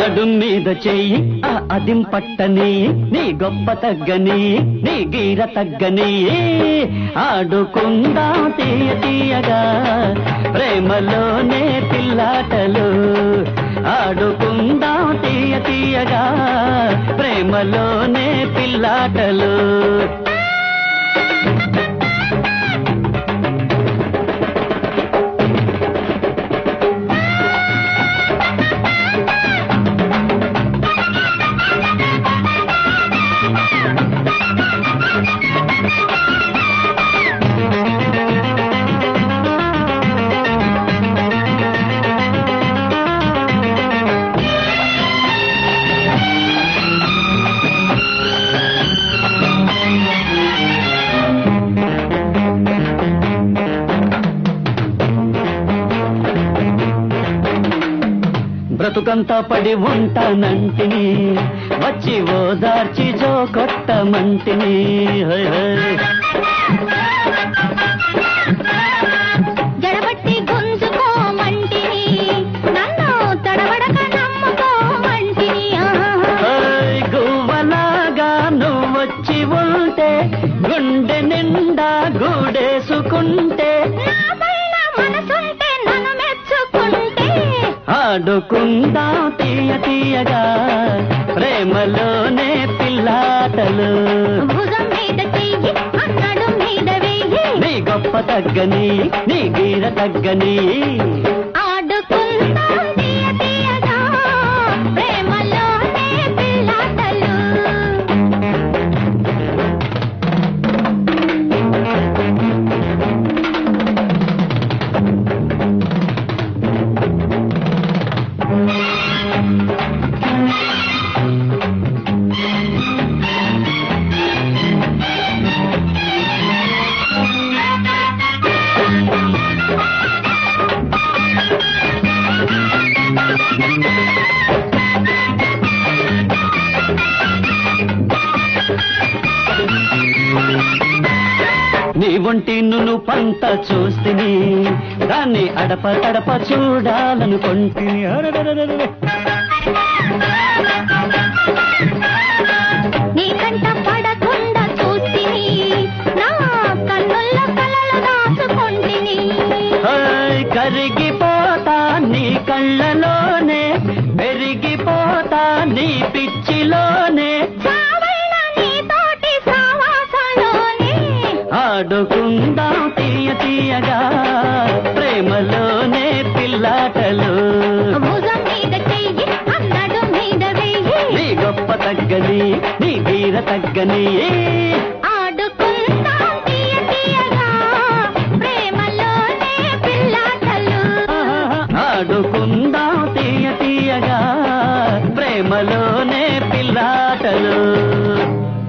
నడుం మీద చెయ్యి ఆ అదిం పట్టని నీ గొప్ప తగ్గని నీ గీర తగ్గని ఆడుకుందా తీయ తీయగా ప్రేమలోనే పిల్లాటలు ఆడుకుందా తీయ తీయగా ప్రేమలోనే పిల్లాటలు బ్రతుకంతా పడి ఉంటానంటిని వచ్చి ఓదార్చి జో కొట్టమంటిని హై హై జడబట్టి గుంజుకోమంటిని నన్ను తడబడక నమ్ముకోమంటిని ఓయ్ గువ్వలాగా నువ్వొచ్చి ఉంటే గుండె నిండా గూడేసుకుంటే నా పైన మనసుంటే నన్ను మెచ్చుకుంటే ఆడుకుందా తీయ తీయగా ప్రేమలోనే పిల్లాటలు భుజం మీద చెయ్యి అన్నడు మీద వెయ్యి నీ గొప్ప తగ్గని నీ గీర తగ్గని ఆడుకుందాం తీయ తీయగా ప్రేమలోనే పిల్లాటలు నీ ఒంటి నును పంత చూస్తిని దాన్ని అడప తడప చూడాలనుకుంటుని అరెరెరెరెరె. నీ కంట పడకుండా చూస్తిని నా కన్నుల్లో కలలు దాచుకుంటిని హాయ్ కరిగిపోతా నీ కళ్ళలోనే పెరిగిపోతా నీ పిచ్చిలోనే చావైన నీతోటి సావాసలోనే ఆడుకుందాం తీయ తీయగా ప్రేమలోనే పిల్లాటలు భుజం మీద చెయ్యి అన్నడు మీద వెయ్యి నీ గొప్ప తగ్గని నీ వీర తగ్గని ఆడుకుందాం తీయ తీయగా ప్రేమలోనే పిల్లాటలు ఆడుకుందాం తీయ తీయగా ప్రేమలో